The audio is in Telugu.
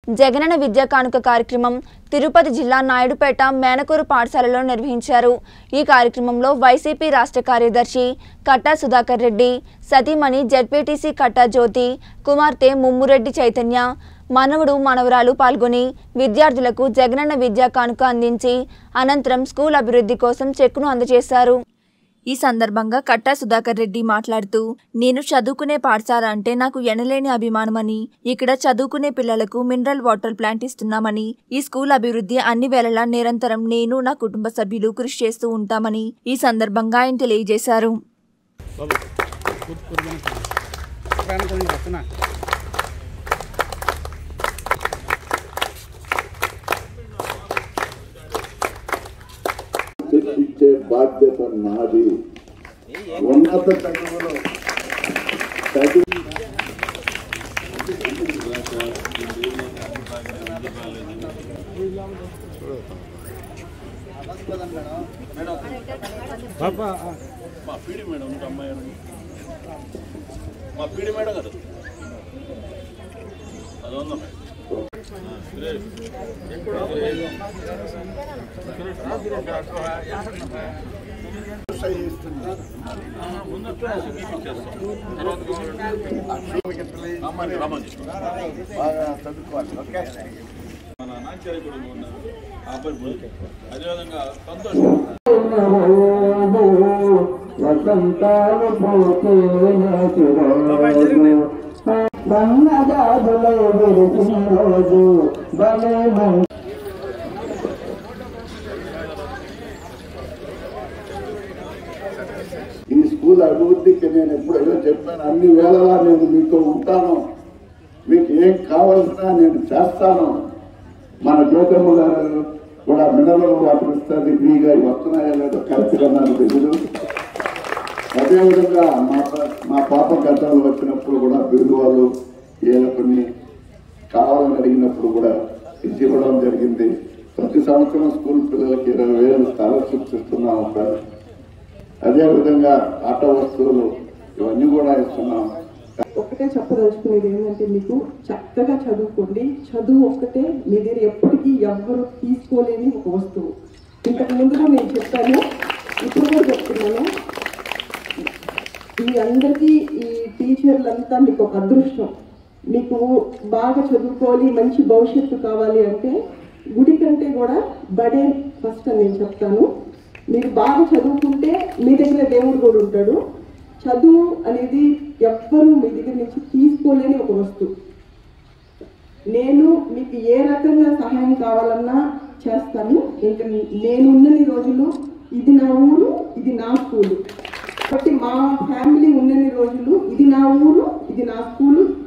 జగనన్న విద్యా కానుక కార్యక్రమం తిరుపతి జిల్లా నాయుడుపేట మేనకూరు పాఠశాలలో నిర్వహించారు ఈ కార్యక్రమంలో వైసీపీ రాష్ట్ర కార్యదర్శి కట్టా సుధాకర్ రెడ్డి సతీమణి జడ్పీటీసీ కట్టా జ్యోతి కుమార్తె ముమ్మురెడ్డి చైతన్య మనవడు మనవరాలు పాల్గొని విద్యార్థులకు జగనన్న విద్యా కానుక అందించి అనంతరం స్కూల్ అభివృద్ధి కోసం చెక్కును అందజేశారు ఈ సందర్భంగా కట్టా సుధాకర్ రెడ్డి మాట్లాడుతూ నేను చదువుకునే పాఠశాల అంటే నాకు ఎనలేని అభిమానమని ఇక్కడ చదువుకునే పిల్లలకు మినరల్ వాటర్ ప్లాంట్ ఇస్తున్నామని ఈ స్కూల్ అభివృద్ధి అన్ని వేళలా నిరంతరం నేను నా కుటుంబ సభ్యులు కృషి చేస్తూ ఉంటామని ఈ సందర్భంగా ఆయన తెలియజేశారు బాబు కూర్చు కూర్చొని ప్రాణం వస్తున్నా శిక్షించే బాధ్యత నాది ఉన్నత చదువులో చదివి పాప మా పీడి మేడం ఉంది అమ్మాయి ఎవరు? మా పీడి మేడం కదా అది ఉందా మేడం రమ్మని రమ్మని బాగా చదువుకోవాలి ఓకే మన నాచార్య కూడా ఉన్నారు ఆ అబ్బాయి పోయి. అదేవిధంగా సంతోషం వసంతాలు పోతే బంగాజాదులో వెలిసిన రోజు భలే మంచి ఈ స్కూల్ అభివృద్ధికి నేను ఎప్పుడైనా చెప్పాను అన్ని వేళలా నేను మీతో ఉంటాను మీకు ఏం కావాల్సినా నేను చేస్తాను మన జ్యోతమ్మ గారు కూడా మినరల్ వాటర్ ఇస్తుంది ఫ్రీగా ఇవి వస్తున్నాయో లేదో కరెక్ట్గా నాకు తెలీదు అదేవిధంగా మా పా- మా పాప గతంలో వచ్చినప్పుడు కూడా బీరువాళ్ళు ఏదో కొన్ని కావాలని అడిగినప్పుడు కూడా ఇచ్చి ఇవ్వడం జరిగింది ప్రతి సంవత్సరం స్కూల్ పిల్లలకి ఇరవై వేలు స్కాలర్షిప్స్ ఇస్తున్నాం సార్ అదేవిధంగా ఆట వస్తువులు ఇవన్నీ కూడా ఇస్తున్నాం ఒక్కటే చెప్పదలుచుకునేది ఏంటంటే మీకు చక్కగా చదువుకోండి చదువు ఒక్కటే మీ దగ్గర ఎప్పటికీ ఎవ్వరు తీసుకోలేని ఒక వస్తువు ఇంతకు ముందుగా నేను చెప్పాను ఇప్పుడు కూడా చెప్తున్నాను మీ అందరికీ ఈ టీచర్లంతా మీకు ఒక అదృష్టం మీకు బాగా చదువుకోవాలి మంచి భవిష్యత్తు కావాలి అంటే గుడి కంటే కూడా బడే ఫస్ట్ అని నేను చెప్తాను మీరు బాగా చదువుకుంటే మీ దగ్గర దేవుడు కూడా ఉంటాడు చదువు అనేది ఎవ్వరూ మీ దగ్గర నుంచి తీసుకోలేని ఒక వస్తువు నేను మీకు ఏ రకంగా సహాయం కావాలన్నా చేస్తాను ఇంకా నేనున్నన్ని రోజులు ఇది నా ఊరు ఇది నా స్కూలు కాబట్టి మా ఫ్యామిలీ ఉన్నన్ని రోజులు ఇది నా ఊరు ఇది నా స్కూలు